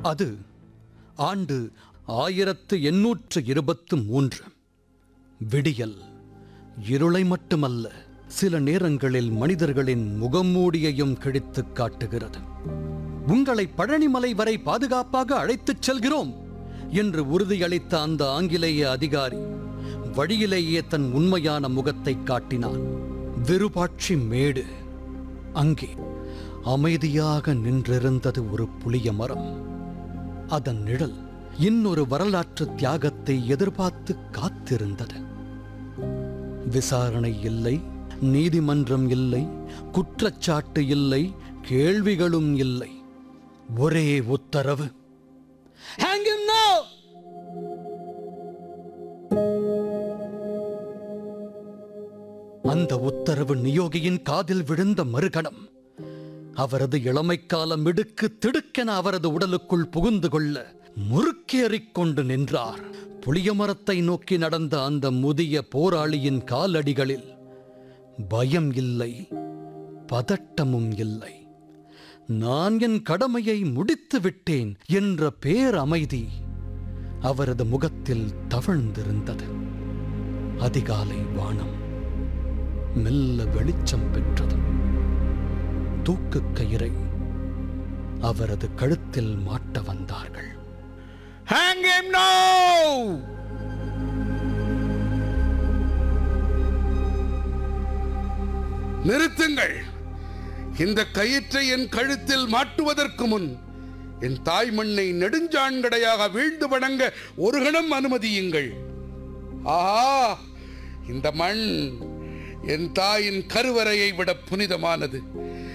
அது ஆண்டு ஆயிரத்து எண்ணூற்று இருபத்து மூன்று விடியல் இருளை மட்டுமல்ல சில நேரங்களில் மனிதர்களின் முகமூடியையும் கிழித்துக் காட்டுகிறது உங்களை பழனிமலை வரை பாதுகாப்பாக அழைத்துச் செல்கிறோம் என்று உறுதியளித்த அந்த ஆங்கிலேய அதிகாரி வழியிலேயே தன் உண்மையான முகத்தை காட்டினான் விருபாட்சி மேடு அங்கே அமைதியாக நின்றிருந்தது ஒரு புளிய மரம் அதன் நிழல் இன்னொரு வரலாற்று தியாகத்தை எதிர்பார்த்து காத்திருந்தது விசாரணை இல்லை நீதிமன்றம் இல்லை குற்றச்சாட்டு இல்லை கேள்விகளும் இல்லை ஒரே உத்தரவு Hang him now! அந்த உத்தரவு நியோகியின் காதில் விழுந்த மறுகணம் அவரது இளமைக்கால மிடுக்கு திடுக்கென அவரது உடலுக்குள் புகுந்து கொள்ள முறுக்கேறிக் கொண்டு நின்றார் புளிய மரத்தை நோக்கி நடந்த அந்த முதிய போராளியின் காலடிகளில் பயம் இல்லை பதட்டமும் இல்லை நான் என் கடமையை முடித்து விட்டேன் என்ற பேரமைதி அவரது முகத்தில் தவழ்ந்திருந்தது அதிகாலை வானம் மெல்ல வெளிச்சம் பெற்றது தூக்குக் கயிறை அவரது கழுத்தில் மாட்ட வந்தார்கள் Hang him now! நிறுத்துங்கள் இந்த கயிற்றை என் கழுத்தில் மாட்டுவதற்கு முன் என் தாய் மண்ணை நெடுஞ்சாண்கடையாக வீழ்ந்து வணங்க ஒரு கணம் அனுமதியுங்கள் ஆஹா இந்த மண் என் தாயின் கருவறையை விட புனிதமானது